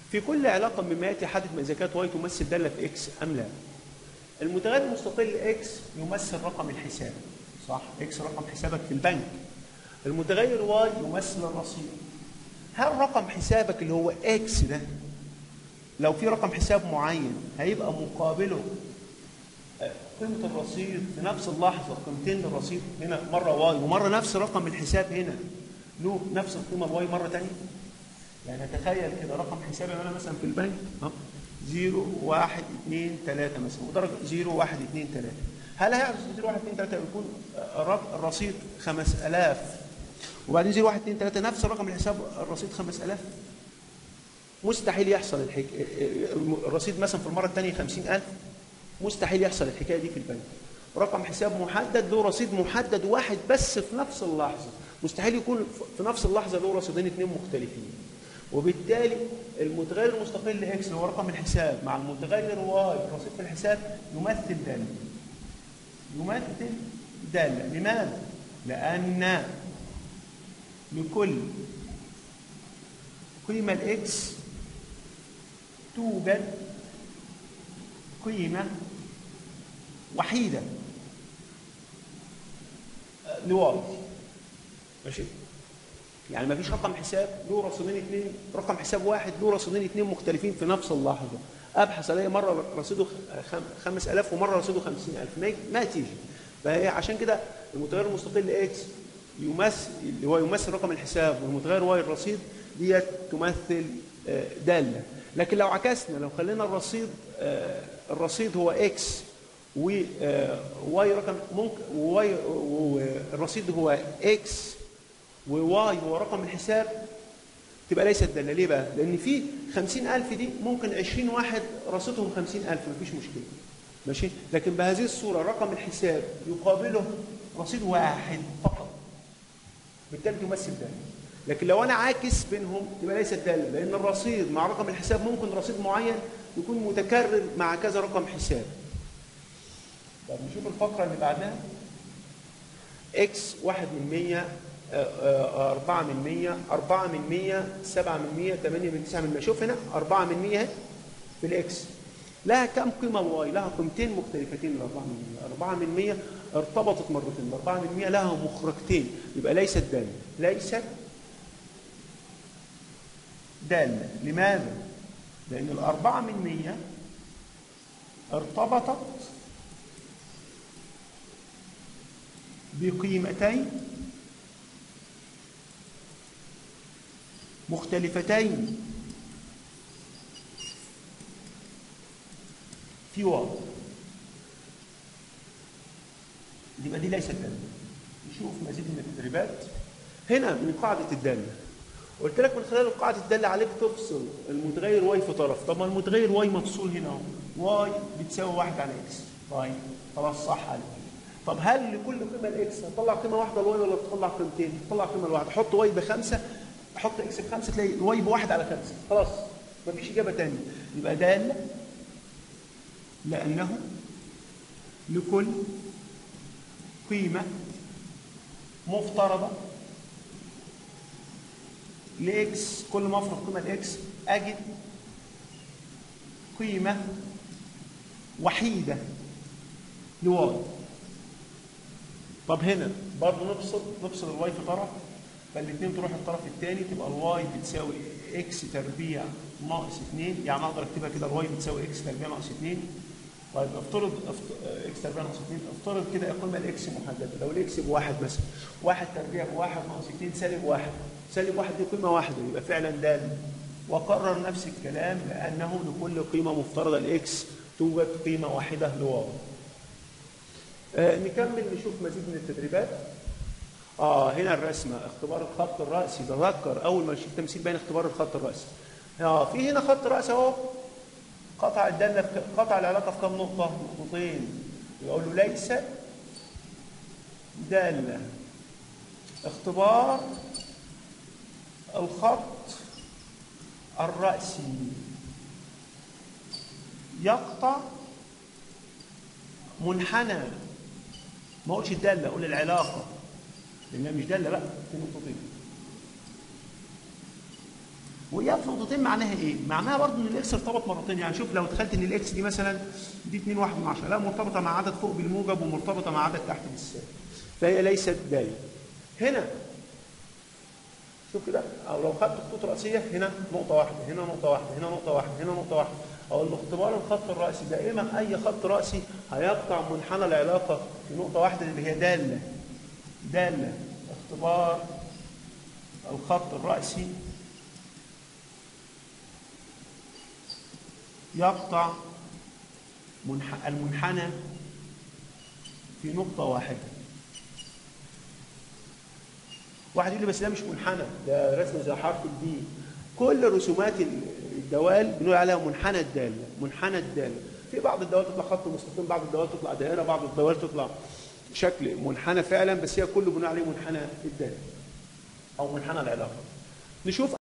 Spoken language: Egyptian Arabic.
في كل علاقة مما يأتي حدث ما إذا كانت واي تمثل دالة في إكس أم لا المتغير المستقل إكس يمثل رقم الحساب صح إكس رقم حسابك في البنك المتغير واي يمثل الرصيد هل رقم حسابك اللي هو إكس ده لو في رقم حساب معين هيبقى مقابله آه، قيمة الرصيد في نفس اللحظة قيمتين للرصيد هنا مرة واي ومرة نفس رقم الحساب هنا له نفس القيمة الواي مرة تانية يعني تخيل كده رقم حسابي انا مثلا في البنك اه 0 1 2 3 مثلا ودرجه 0 1 2 3 هل هيحدث 0 1 2 3 يكون الرق- الرصيد 5000 وبعدين 0 1 2 3 نفس رقم الحساب الرصيد 5000 مستحيل يحصل الحك... الرصيد مثلا في المره الثانيه 50000 مستحيل يحصل الحكايه دي في البنك رقم حساب محدد له رصيد محدد واحد بس في نفس اللحظه مستحيل يكون في نفس اللحظه له رصيدين اثنين مختلفين وبالتالي المتغير المستقل اكس اللي هو رقم الحساب مع المتغير واي الرصيد في الحساب يمثل داله يمثل داله لماذا؟ لان لكل قيمه الاكس توجد قيمه وحيده آه، لواي ماشي يعني ما فيش رقم حساب له رصيدين اثنين رقم حساب واحد له رصيدين اثنين مختلفين في نفس اللحظه ابحث الاقي مره رصيده خم- 5000 ومره رصيده 50000 ما ما تيجي فهي عشان كده المتغير المستقل اكس يمثل اللي هو يمثل رقم الحساب والمتغير واي الرصيد ديت تمثل آه، داله لكن لو عكسنا لو خلينا الرصيد آه، الرصيد هو اكس وواي رقم ممكن وواي والرصيد هو اكس وواي هو رقم الحساب تبقى ليست داله ليه بقى؟ لان في 50000 دي ممكن 20 واحد رصيدهم 50000 مفيش مشكله ماشي لكن بهذه الصوره رقم الحساب يقابله رصيد واحد فقط بالتالي تمثل داله لكن لو انا عاكس بينهم تبقى ليست داله لان الرصيد مع رقم الحساب ممكن رصيد معين يكون متكرر مع كذا رقم حساب طب نشوف الفقره اللي بعدها اكس واحد من 100 4 من 100 4 من 100 7 من 100 8 من 9 من 100 شوف هنا 4 من 100 اهي في الاكس لها كم قيمه الواي لها قيمتين مختلفتين ل 4 من 100 4 من 100 ارتبطت مرتين 4 من 100 لها مخرجتين يبقى ليست داله ليست داله لماذا؟ لان الأربعة من 100 ارتبطت بقيمتين مختلفتين في واو يبقى دي ليست داله نشوف مزيد من التدريبات هنا من قاعده الداله قلت لك من خلال قاعده الداله عليك تفصل المتغير واي في طرف طب ما المتغير واي مفصول هنا اهو واي بتساوي واحد على اكس طيب خلاص صح عليك طب هل لكل قيمه الاكس هتطلع قيمه واحده الواي ولا تطلع قيمتين؟ تطلع قيمه الواحده حط واي بخمسه حط اكس بخمسه تلاقي الواي بواحد على خمسه خلاص مفيش اجابه ثانيه يبقى داله لانه لكل قيمه مفترضه لاكس كل ما افرض قيمه لاكس اجد قيمه وحيده لواي طب هنا برضه نفصل نفصل الواي في طرف فالاثنين تروح الطرف الثاني تبقى الواي بتساوي اكس تربيع ناقص 2 يعني اقدر اكتبها كده الواي بتساوي اكس تربيع ناقص 2 طيب افترض افت... اكس تربيع ناقص 2 افترض كده القيمه الاكس محدده لو الاكس بواحد مثلا واحد تربيع بواحد ناقص 2 سالب واحد سالب واحد دي قيمه واحده يبقى فعلا دال وكرر نفس الكلام لانه لكل قيمه مفترضه الاكس توجد قيمه واحده لواو آه نكمل نشوف مزيد من التدريبات اه هنا الرسمه اختبار الخط الراسي تذكر اول ما نشوف تمثيل بين اختبار الخط الراسي اه في هنا خط راس اهو قطع الداله في قطع العلاقه في كم نقطه نقطتين يقول له ليس داله اختبار الخط الراسي يقطع منحنى ما اقولش الداله اقول العلاقه لانها مش داله لا في نقطتين وإياه في نقطتين معناها إيه؟ معناها برضه إن الإكس ارتبط مرتين يعني شوف لو تخيلت إن الإكس دي مثلا دي 2 1 من 10 لا مرتبطة مع عدد فوق بالموجب ومرتبطة مع عدد تحت بالسالب فهي ليست دالة هنا شوف كده او لو خدت خطوط راسيه هنا نقطه واحده هنا نقطه واحده هنا نقطه واحده هنا نقطه واحده او الاختبار الخط الراسي دائما اي خط راسي هيقطع منحنى العلاقه في نقطه واحده اللي هي داله داله اختبار الخط الراسي يقطع منح- المنحنى في نقطه واحده واحد يقول لي بس ده مش منحنى ده رسم زي حرف الدي كل رسومات الدوال بنقول عليها منحنى الداله منحنى الداله في بعض الدوال تطلع خط مستقيم بعض الدوال تطلع دائره بعض الدوال تطلع شكل منحنى فعلا بس هي كله بنقول عليه منحنى الداله او منحنى العلاقه نشوف